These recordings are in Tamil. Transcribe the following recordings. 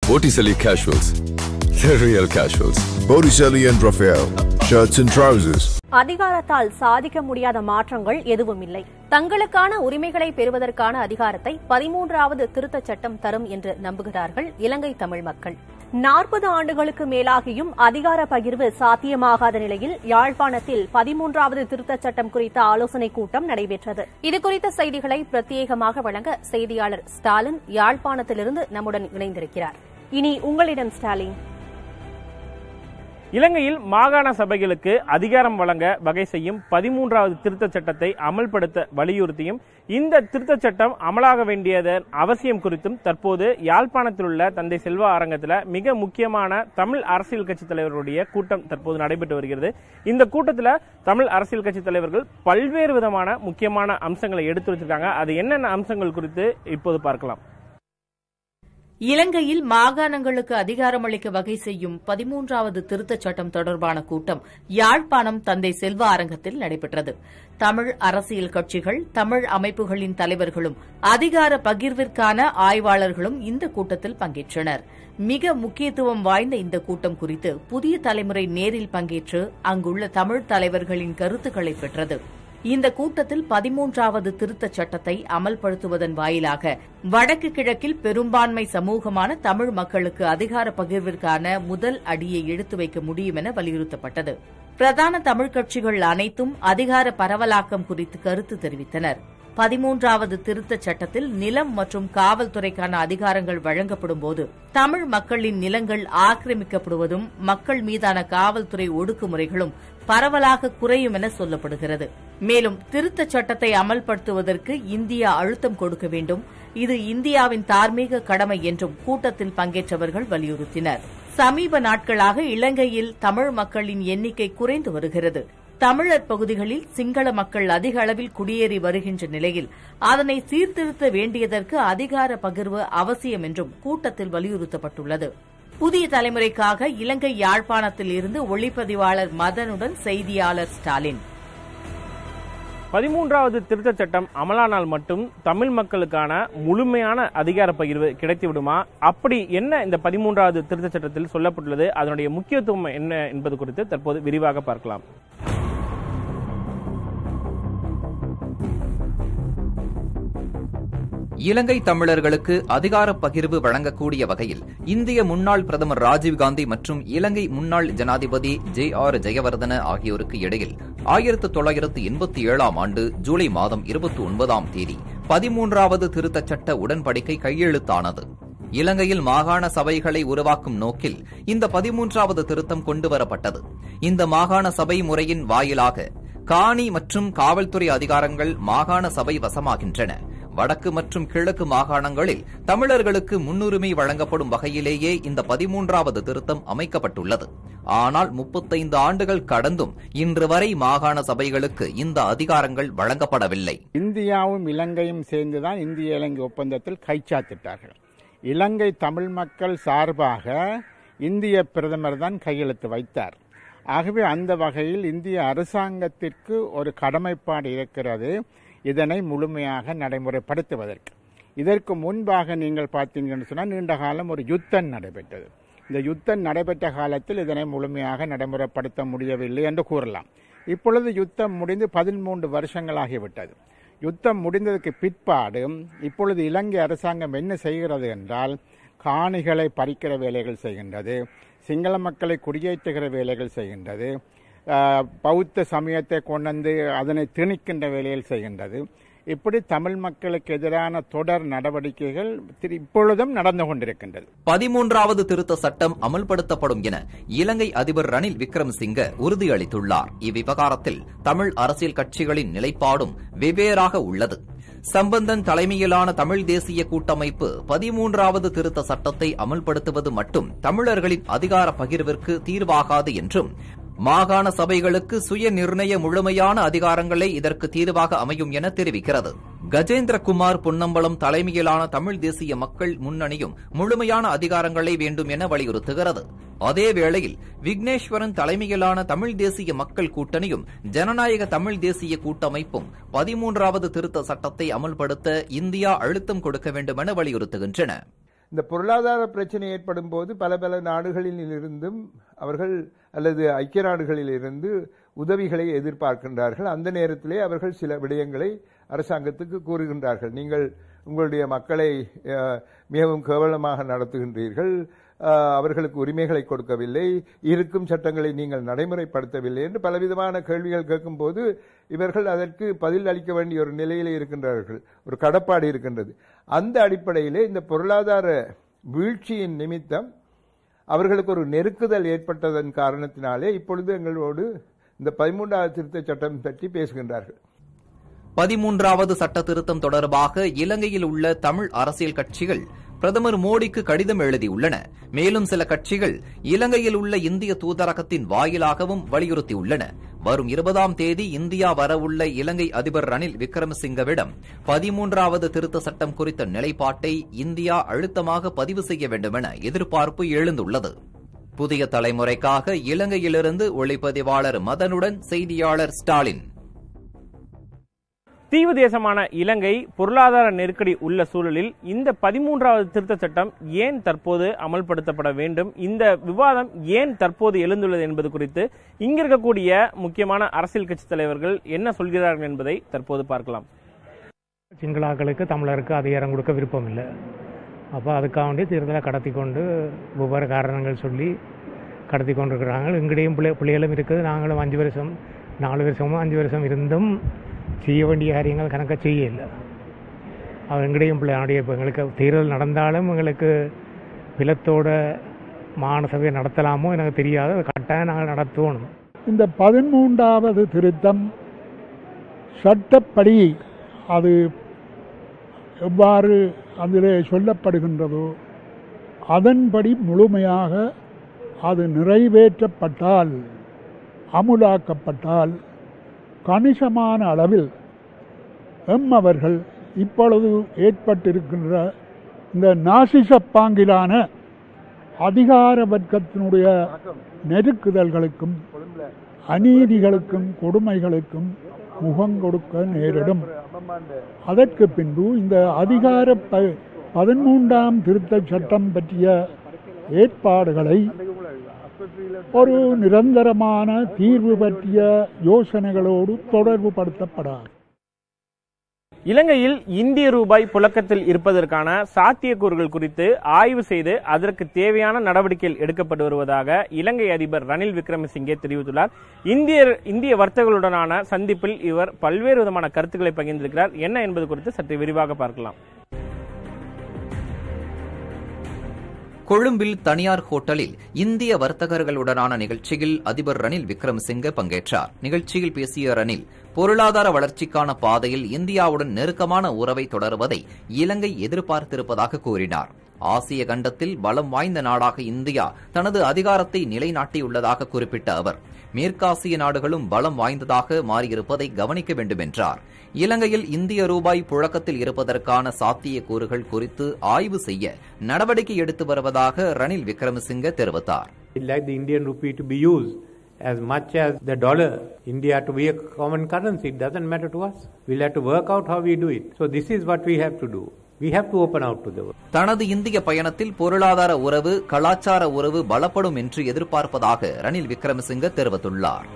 Botticelli Casuals. The real casuals. Botticelli and Raphael, shirts and trousers. அதிகாரத்தால் சாதிக்க முடியாத மாற்றங்கள் எதுவும் இல்லை தங்களுக்கான உரிமைகளை பெறுவதற்கான அதிகாரத்தை பதிமூன்றாவது திருத்தச் சட்டம் தரும் என்று நம்புகிறார்கள் இலங்கை தமிழ் மக்கள் நாற்பது ஆண்டுகளுக்கு மேலாகியும் அதிகார பகிர்வு சாத்தியமாகாத நிலையில் யாழ்ப்பாணத்தில் பதிமூன்றாவது திருத்தச் சட்டம் குறித்த ஆலோசனைக் கூட்டம் நடைபெற்றது இதுகுறித்த செய்திகளை பிரத்யேகமாக வழங்க செய்தியாளர் ஸ்டாலின் யாழ்ப்பாணத்திலிருந்து நம்முடன் இணைந்திருக்கிறார் இனி உங்களிடம் ஸ்டாலின் இலங்கையில் மாகாண சபைகளுக்கு அதிகாரம் வழங்க வகை செய்யும் பதிமூன்றாவது திருத்தச் சட்டத்தை அமல்படுத்த வலியுறுத்தியும் இந்த திருத்தச் சட்டம் அமலாக வேண்டியதன் அவசியம் குறித்தும் தற்போது யாழ்ப்பாணத்தில் உள்ள தந்தை செல்வா அரங்கத்தில் மிக முக்கியமான தமிழ் அரசியல் கட்சி தலைவர்களுடைய கூட்டம் தற்போது நடைபெற்று வருகிறது இந்த கூட்டத்தில் தமிழ் அரசியல் கட்சி தலைவர்கள் பல்வேறு விதமான முக்கியமான அம்சங்களை எடுத்து வச்சிருக்காங்க அது என்னென்ன அம்சங்கள் குறித்து இப்போது பார்க்கலாம் இலங்கையில் மாகாணங்களுக்கு அதிகாரமளிக்க வகை செய்யும் பதிமூன்றாவது திருத்தச் சட்டம் தொடர்பான கூட்டம் யாழ்ப்பாணம் தந்தை செல்வ அரங்கத்தில் நடைபெற்றது தமிழ் அரசியல் கட்சிகள் தமிழ் அமைப்புகளின் தலைவர்களும் அதிகார பகிர்விற்கான ஆய்வாளர்களும் இந்த கூட்டத்தில் பங்கேற்றனர் மிக முக்கியத்துவம் வாய்ந்த இந்த கூட்டம் குறித்து புதிய தலைமுறை நேரில் பங்கேற்று அங்குள்ள தமிழ் தலைவர்களின் கருத்துக்களை பெற்றது இந்த கூட்டத்தில் பதிமூன்றாவது திருத்தச் சட்டத்தை அமல்படுத்துவதன் வாயிலாக வடக்கு கிழக்கில் பெரும்பான்மை சமூகமான தமிழ் மக்களுக்கு அதிகார பகிர்விற்கான முதல் அடியை எடுத்து வைக்க முடியும் என வலியுறுத்தப்பட்டது பிரதான தமிழ் கட்சிகள் அனைத்தும் அதிகார பரவலாக்கம் குறித்து கருத்து தெரிவித்தனர் பதிமூன்றாவது திருத்தச் சட்டத்தில் நிலம் மற்றும் காவல்துறைக்கான அதிகாரங்கள் வழங்கப்படும் போது தமிழ் மக்களின் நிலங்கள் ஆக்கிரமிக்கப்படுவதும் மக்கள் மீதான காவல்துறை ஒடுக்குமுறைகளும் பரவலாக குறையும் என சொல்லப்படுகிறது மேலும் திருத்தச் சட்டத்தை அமல்படுத்துவதற்கு இந்தியா அழுத்தம் கொடுக்க வேண்டும் இது இந்தியாவின் தார்மீக கடமை என்றும் கூட்டத்தில் பங்கேற்றவர்கள் வலியுறுத்தினர் சமீப நாட்களாக இலங்கையில் தமிழ் மக்களின் எண்ணிக்கை குறைந்து வருகிறது தமிழர் பகுதிகளில் சிங்கள மக்கள் அதிக அளவில் குடியேறி வருகின்ற நிலையில் அதனை சீர்திருத்த வேண்டியதற்கு அதிகார பகிர்வு அவசியம் என்றும் கூட்டத்தில் வலியுறுத்தப்பட்டுள்ளது புதிய தலைமுறைக்காக இலங்கை யாழ்ப்பாணத்தில் இருந்து ஒளிப்பதிவாளர் மதனுடன் செய்தியாளர் ஸ்டாலின் பதிமூன்றாவது திருத்தச் சட்டம் அமலானால் மட்டும் தமிழ் மக்களுக்கான முழுமையான அதிகார பகிர்வு கிடைத்து விடுமா அப்படி என்ன இந்த பதிமூன்றாவது திருத்தச் சட்டத்தில் சொல்லப்பட்டுள்ளது அதனுடைய முக்கியத்துவம் என்ன என்பது குறித்து தற்போது விரிவாக பார்க்கலாம் இலங்கை தமிழர்களுக்கு அதிகார பகிர்வு வழங்கக்கூடிய வகையில் இந்திய முன்னாள் பிரதமர் ராஜீவ்காந்தி மற்றும் இலங்கை முன்னாள் ஜனாதிபதி ஜே ஆர் ஜெயவர்தன ஆகியோருக்கு இடையில் ஆயிரத்து தொள்ளாயிரத்து எண்பத்தி ஏழாம் ஆண்டு ஜூலை மாதம் இருபத்தி ஒன்பதாம் தேதி பதிமூன்றாவது திருத்தச் சட்ட உடன்படிக்கை கையெழுத்தானது இலங்கையில் மாகாண சபைகளை உருவாக்கும் நோக்கில் இந்த பதிமூன்றாவது திருத்தம் கொண்டுவரப்பட்டது இந்த மாகாண சபை முறையின் வாயிலாக காணி மற்றும் காவல்துறை அதிகாரங்கள் மாகாண சபை வசமாகின்றன வடக்கு மற்றும் கிழக்கு மாகாணங்களில் தமிழர்களுக்கு முன்னுரிமை வழங்கப்படும் வகையிலேயே இந்த பதிமூன்றாவது திருத்தம் அமைக்கப்பட்டுள்ளது ஆனால் முப்பத்தைந்து ஆண்டுகள் கடந்தும் இன்று வரை மாகாண சபைகளுக்கு இந்த அதிகாரங்கள் வழங்கப்படவில்லை இந்தியாவும் இலங்கையும் சேர்ந்துதான் இந்திய இலங்கை ஒப்பந்தத்தில் கைச்சாத்திட்டார்கள் இலங்கை தமிழ் மக்கள் சார்பாக இந்திய பிரதமர் தான் கையெழுத்து வைத்தார் ஆகவே அந்த வகையில் இந்திய அரசாங்கத்திற்கு ஒரு கடமைப்பாடு இருக்கிறது இதனை முழுமையாக நடைமுறைப்படுத்துவதற்கு இதற்கு முன்பாக நீங்கள் பார்த்தீங்கன்னு சொன்னால் நீண்ட காலம் ஒரு யுத்தம் நடைபெற்றது இந்த யுத்தம் நடைபெற்ற காலத்தில் இதனை முழுமையாக நடைமுறைப்படுத்த முடியவில்லை என்று கூறலாம் இப்பொழுது யுத்தம் முடிந்து பதிமூன்று வருஷங்களாகிவிட்டது யுத்தம் முடிந்ததுக்கு பிற்பாடு இப்பொழுது இலங்கை அரசாங்கம் என்ன செய்கிறது என்றால் காணிகளை பறிக்கிற வேலைகள் செய்கின்றது சிங்கள மக்களை குடியேற்றுகிற வேலைகள் செய்கின்றது பௌத்த சமயத்தை கொண்டு அதனை திணிக்கின்ற வேலையில் செய்கின்றது இப்படி தமிழ் மக்களுக்கு எதிரான தொடர் நடவடிக்கைகள் இப்பொழுதும் நடந்து கொண்டிருக்கின்றது பதிமூன்றாவது திருத்த சட்டம் அமல்படுத்தப்படும் என இலங்கை அதிபர் ரணில் விக்ரமசிங்க உறுதியளித்துள்ளார் இவ்விவகாரத்தில் தமிழ் அரசியல் கட்சிகளின் நிலைப்பாடும் வெவ்வேறாக உள்ளது சம்பந்தன் தலைமையிலான தமிழ் தேசிய கூட்டமைப்பு பதிமூன்றாவது திருத்த சட்டத்தை அமல்படுத்துவது மட்டும் தமிழர்களின் அதிகார பகிர்விற்கு தீர்வாகாது என்றும் மாகாண சபைகளுக்கு சுய நிர்ணய முழுமையான அதிகாரங்களே இதற்கு தீர்வாக அமையும் என தெரிவிக்கிறது கஜேந்திரகுமார் பொன்னம்பலம் தலைமையிலான தமிழ் தேசிய மக்கள் முன்னணியும் முழுமையான அதிகாரங்களே வேண்டும் என வலியுறுத்துகிறது அதே வேளையில் விக்னேஸ்வரன் தலைமையிலான தமிழ் தேசிய மக்கள் கூட்டணியும் ஜனநாயக தமிழ் தேசிய கூட்டமைப்பும் பதிமூன்றாவது திருத்த சட்டத்தை அமல்படுத்த இந்தியா அழுத்தம் கொடுக்க வேண்டும் என வலியுறுத்துகின்றன இந்த பொருளாதார பிரச்சனை ஏற்படும் போது பல பல நாடுகளில் இருந்தும் அவர்கள் அல்லது ஐக்கிய நாடுகளில் இருந்து உதவிகளை எதிர்பார்க்கின்றார்கள் அந்த நேரத்திலே அவர்கள் சில விடயங்களை அரசாங்கத்துக்கு கூறுகின்றார்கள் நீங்கள் உங்களுடைய மக்களை அஹ், மிகவும் கேவலமாக நடத்துகின்றீர்கள் அஹ், அவர்களுக்கு உரிமைகளை கொடுக்கவில்லை இருக்கும் சட்டங்களை நீங்கள் நடைமுறைப்படுத்தவில்லை என்று பலவிதமான கேள்விகள் கேட்கும்போது இவர்கள் அதற்கு பதில் அளிக்க வேண்டிய ஒரு நிலையிலே இருக்கின்றார்கள் ஒரு கடப்பாடு இருக்கின்றது அந்த அடிப்படையிலே இந்த பொருளாதார வீழ்ச்சியின் நிமித்தம் அவர்களுக்கு ஒரு நெருக்குதல் ஏற்பட்டதன் காரணத்தினாலே இப்பொழுது எங்களோடு இந்த பதிமூன்றாவது திருத்தச் சட்டம் பற்றி பேசுகின்றார்கள் பதிமூன்றாவது சட்ட திருத்தம் தொடர்பாக இலங்கையில் உள்ள தமிழ் அரசியல் கட்சிகள் பிரதமர் மோடிக்கு கடிதம் எழுதியுள்ளன மேலும் சில கட்சிகள் இலங்கையில் உள்ள இந்திய தூதரகத்தின் வாயிலாகவும் வலியுறுத்தியுள்ளன வரும் இருபதாம் தேதி இந்தியா வரவுள்ள இலங்கை அதிபர் ரணில் விக்ரமசிங்கவிடம் பதிமூன்றாவது திருத்த சட்டம் குறித்த நிலைப்பாட்டை இந்தியா அழுத்தமாக பதிவு செய்ய வேண்டுமென எதிர்பார்ப்பு எழுந்துள்ளது புதிய தலைமுறைக்காக இலங்கையிலிருந்து ஒளிப்பதிவாளர் மதனுடன் செய்தியாளர் ஸ்டாலின் தீவு தேசமான இலங்கை பொருளாதார நெருக்கடி உள்ள சூழலில் இந்த பதிமூன்றாவது திருத்தச் சட்டம் ஏன் தற்போது அமல்படுத்தப்பட வேண்டும் இந்த விவாதம் ஏன் தற்போது எழுந்துள்ளது என்பது குறித்து இங்க இருக்கக்கூடிய முக்கியமான அரசியல் கட்சி தலைவர்கள் என்ன சொல்கிறார்கள் என்பதை தற்போது பார்க்கலாம் சிங்களாக்களுக்கு தமிழருக்கு அதிகாரம் கொடுக்க விருப்பம் இல்லை அப்போ அதுக்காக வேண்டி தேர்தலை கடத்தி கொண்டு ஒவ்வொரு காரணங்கள் சொல்லி கடத்தி கொண்டிருக்கிறாங்க எங்கடையும் பிள்ளை பிள்ளைகளும் இருக்குது நாங்களும் அஞ்சு வருஷம் நாலு வருஷமும் அஞ்சு வருஷம் இருந்தும் செய்ய வேண்டிய காரியங்கள் கணக்க செய்யல அது எங்கடையும் பிள்ளையாடைய இப்போ எங்களுக்கு தேர்தல் நடந்தாலும் எங்களுக்கு பிலத்தோட மாநசபையை நடத்தலாமோ எனக்கு தெரியாது அது கட்டாயம் நாங்கள் நடத்துவோம் இந்த பதிமூன்றாவது திருத்தம் சட்டப்படி அது எவ்வாறு அதில் சொல்லப்படுகின்றதோ அதன்படி முழுமையாக அது நிறைவேற்றப்பட்டால் அமுலாக்கப்பட்டால் கணிசமான அளவில் எம் அவர்கள் இப்பொழுது ஏற்பட்டிருக்கின்ற இந்த நாசிச பாங்கிலான அதிகார வர்க்கத்தினுடைய நெருக்குதல்களுக்கும் அநீதிகளுக்கும் கொடுமைகளுக்கும் முகம் கொடுக்க நேரிடும் அதற்கு பின்பு இந்த அதிகார ப பதிமூன்றாம் திருத்தச் சட்டம் பற்றிய ஏற்பாடுகளை ஒரு நிரந்தரமான தீர்வு பற்றிய யோசனைகளோடு தொடர்பு படுத்தப்படாது இலங்கையில் இந்திய ரூபாய் புழக்கத்தில் இருப்பதற்கான சாத்தியக்கூறுகள் குறித்து ஆய்வு செய்து அதற்கு தேவையான நடவடிக்கைகள் எடுக்கப்பட்டு வருவதாக இலங்கை அதிபர் ரணில் விக்ரமசிங்கே தெரிவித்துள்ளார் இந்திய இந்திய வர்த்தகர்களுடனான சந்திப்பில் இவர் பல்வேறு விதமான கருத்துக்களை பகிர்ந்திருக்கிறார் என்ன என்பது குறித்து சற்று விரிவாக பார்க்கலாம் கொழும்பில் தனியார் ஹோட்டலில் இந்திய வர்த்தகர்களுடனான நிகழ்ச்சியில் அதிபர் ரணில் விக்ரமசிங்கே பங்கேற்றார் நிகழ்ச்சியில் பேசிய ரணில் பொருளாதார வளர்ச்சிக்கான பாதையில் இந்தியாவுடன் நெருக்கமான உறவை தொடருவதை இலங்கை எதிர்பார்த்திருப்பதாக கூறினார் ஆசிய கண்டத்தில் பலம் வாய்ந்த நாடாக இந்தியா தனது அதிகாரத்தை நிலைநாட்டியுள்ளதாக குறிப்பிட்ட அவர் மேற்காசிய நாடுகளும் பலம் வாய்ந்ததாக மாறியிருப்பதை கவனிக்க வேண்டும் என்றார் இலங்கையில் இந்திய ரூபாய் புழக்கத்தில் இருப்பதற்கான சாத்தியக்கூறுகள் குறித்து ஆய்வு செய்ய நடவடிக்கை எடுத்து வருவதாக ரணில் விக்ரமசிங்க தெரிவித்தார் We'd like the Indian rupee to be used as much as the dollar. India to be a common currency. It doesn't matter to us. We'll have to work out how we do it. So this is what we have to do. We have to open out to the world. தனது இந்திய பயணத்தில் பொருளாதார உறவு கலாச்சார உறவு பலப்படும் என்று எதிர்பார்ப்பதாக ரணில் விக்ரமசிங்க தெரிவித்துள்ளார்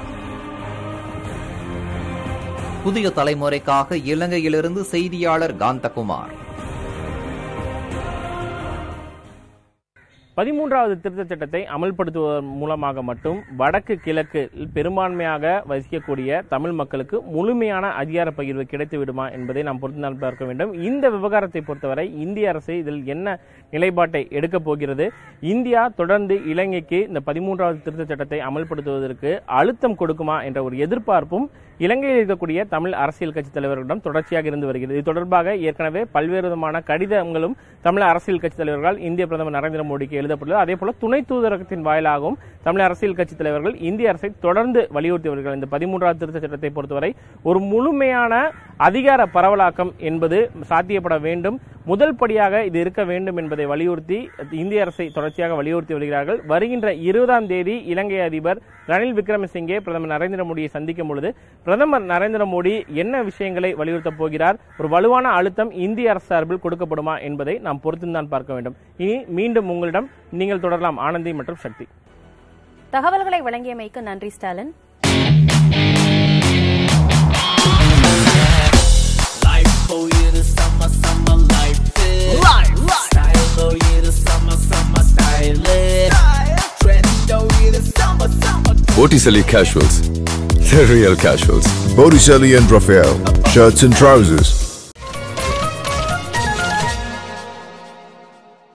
புதிய தலைமுறைக்காக இலங்கையிலிருந்து செய்தியாளர் காந்தகுமார் பதிமூன்றாவது திருத்தச் சட்டத்தை அமல்படுத்துவதன் மூலமாக மட்டும் வடக்கு கிழக்கு பெரும்பான்மையாக வசிக்கக்கூடிய தமிழ் மக்களுக்கு முழுமையான அதிகார பகிர்வு கிடைத்து விடுமா என்பதை நாம் பொறுத்து பார்க்க வேண்டும் இந்த விவகாரத்தை பொறுத்தவரை இந்திய அரசு இதில் என்ன நிலைப்பாட்டை எடுக்கப் போகிறது இந்தியா தொடர்ந்து இலங்கைக்கு இந்த பதிமூன்றாவது திருத்தச் சட்டத்தை அமல்படுத்துவதற்கு அழுத்தம் கொடுக்குமா என்ற ஒரு எதிர்பார்ப்பும் இலங்கையில் இருக்கக்கூடிய தமிழ் அரசியல் கட்சி தலைவர்களிடம் தொடர்ச்சியாக இருந்து வருகிறது இது தொடர்பாக ஏற்கனவே பல்வேறு விதமான கடிதங்களும் தமிழ் அரசியல் கட்சி தலைவர்கள் இந்திய பிரதமர் நரேந்திர மோடிக்கு எழுதப்பட்டுள்ளது அதே போல துணை தூதரகத்தின் வாயிலாகவும் தமிழ் அரசியல் கட்சி தலைவர்கள் இந்திய அரசை தொடர்ந்து வலியுறுத்தி வருகிறார்கள் இந்த பதிமூன்றாவது திருத்த சட்டத்தை பொறுத்தவரை ஒரு முழுமையான அதிகார பரவலாக்கம் என்பது சாத்தியப்பட வேண்டும் முதல் படியாக இது இருக்க வேண்டும் என்பதை வலியுறுத்தி இந்திய அரசை தொடர்ச்சியாக வலியுறுத்தி வருகிறார்கள் வருகின்ற இருபதாம் தேதி இலங்கை அதிபர் ரணில் விக்ரமசிங்கே பிரதமர் நரேந்திர மோடியை சந்திக்கும் பொழுது பிரதமர் நரேந்திர மோடி என்ன விஷயங்களை வலியுறுத்தப் போகிறார் ஒரு வலுவான அழுத்தம் இந்திய அரசு சார்பில் கொடுக்கப்படுமா என்பதை நாம் பொறுத்துதான் பார்க்க வேண்டும் இனி மீண்டும் உங்களிடம் நீங்கள் தொடரலாம் ஆனந்தி மற்றும் சக்தி தகவல்களை வழங்கியமைக்கு நன்றி Stalin Life for you the summer, summer life is. Life, Style for you the summer, summer style is. Trend for you the summer, summer. Botticelli Casuals. The real casuals. Botticelli and Raphael, shirts and trousers.